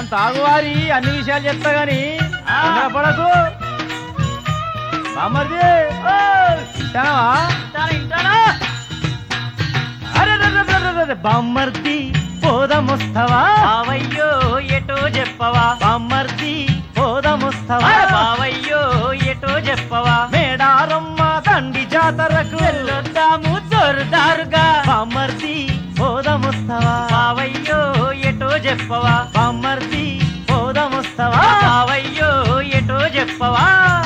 తాగువారి అన్ని విషయాలు చెప్తా గాని ఆ. పడకు బామ్మర్ది ఓ, తింటావా ఇంటానా, ఇంటానా? అరే రే రే రే రే రే, బామ్మర్ది పోదమొస్తవా బావయ్యో ఎటో చెప్పవా బామ్మర్ది పోదమొస్తవా అరే బావయ్యో ఎటో చెప్పవా మేడారమ్మ దండి జాతరకు వెళ్ళొద్దాము జోరుదారుగా బామ్మర్ది పోదమొస్తవా బావయ్యో ఎటో చెప్పవా బామ్మర్ది పోదమొస్తవా బావయ్యో ఎటో చెప్పవా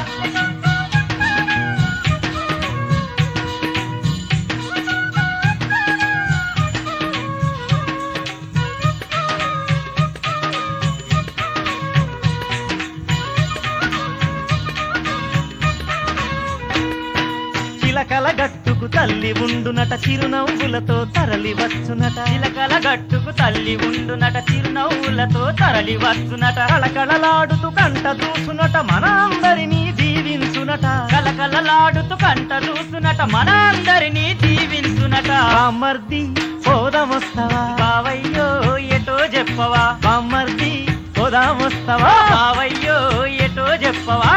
చిలకల గట్టుకు తల్లి ఉండునట చిరునవ్వులతో తరలి వచ్చునట చిలకల గట్టుకు తల్లి ఉండునట చిరునవ్వులతో తరలి వచ్చునట కళకళలాడుతూ కంట దూసునట మన అందరినీ దీవించునట కలకలలాడుతూ కంట చూసునట మన అందరినీ దీవించునట బామ్మర్ది పోదమొస్తవా బావయ్యో ఎటో చెప్పవా బామ్మర్ది పోదామొస్తవా బావయ్యో ఎటో చెప్పవా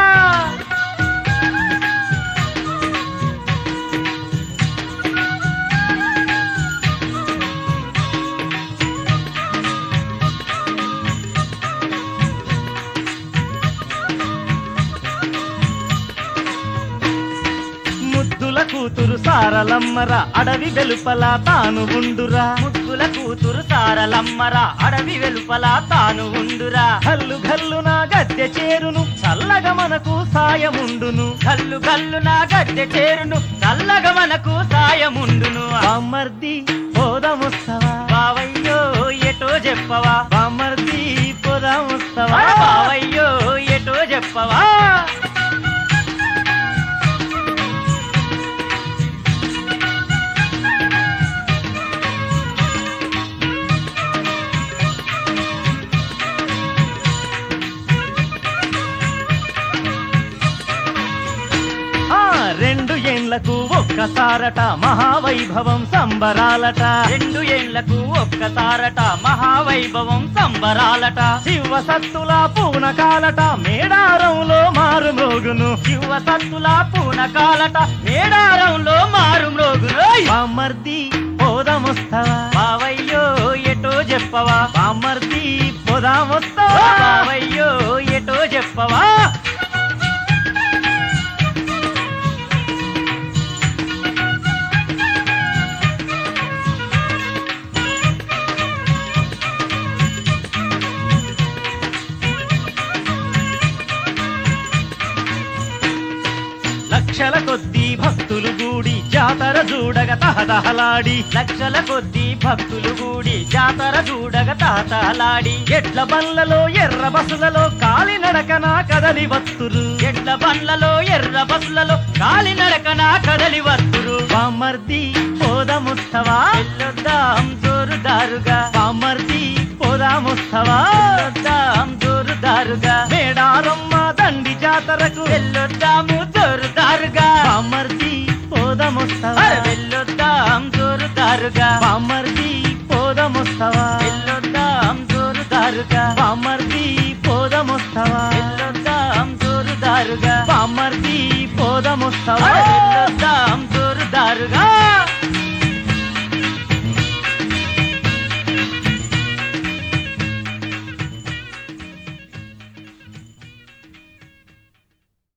ముద్దుల కూతురు సారలమ్మర అడవి వెలుపల తాను ఉండురా ముద్దుల కూతురు సారలమ్మరా అడవి వెలుపల తాను ఉండురా గల్లు గల్లు నా గద్దె చేరును చల్లగా మనకు సాయముండును కల్లు కల్లు నా గద్దె చేరును చల్లగా మనకు సాయముండును బామ్మర్ది పోదామొస్తవా బావయ్యో ఎటో చెప్పవా బామ్మర్ది పోదామొస్తవా బావయ్యో ఎటో చెప్పవా ఆ రెండు ఏండ్లకు ఒక్కసారట మహావైభవం సంబరాలట రెండు ఏళ్లకు ఒక్కసారట మహావైభవం సంబరాలట శివ సత్తుల పూనకాలట మేడారంలో మారు మోగును శివ సత్తుల పూనకాలట మేడారంలో మారు మ్రోగును బామ్మర్ది పోదామొస్తవా బావయ్యో ఎటో చెప్పవా బామ్మర్ది పోదామొస్తవా బావయ్యో ఎటో చెప్పవా లక్షల కొద్దీ భక్తులు గూడి జాతర చూడగ తహతహలాడి లక్షల కొద్దీ భక్తులు కూడి జాతర చూడగ తాతలాడి ఎడ్ల బండ్లలో ఎర్ర బస్సులలో కాలినడకన కదలి వత్తురు ఎడ్ల బండ్లలో ఎర్ర బస్సులలో కాలినడకన కదలి వస్తురు బామ్మర్ది పోదామొస్తవా వెళ్ళొద్దాం జోరుదారుగా బామ్మర్ది పోదామొస్తవా వెళ్ళొద్దాం జోరుదారుగా మేడారమ్మ దండి జాతరకు వెళ్ళొద్దాము జోరుదారుగా బామ్మర్ది పోదామొస్తవా అరే వెళ్ళొద్దాం జోరుదారుగా బామ్మర్ది పోదామొస్తవా వెళ్ళొద్దాం జోరుదారుగా బామ్మర్ది పోదామొస్తవా వెళ్ళొద్దాం జోరుదారుగా బామ్మర్ది పోదామొస్తవా అరే వెళ్ళొద్దాం జోరుదారుగా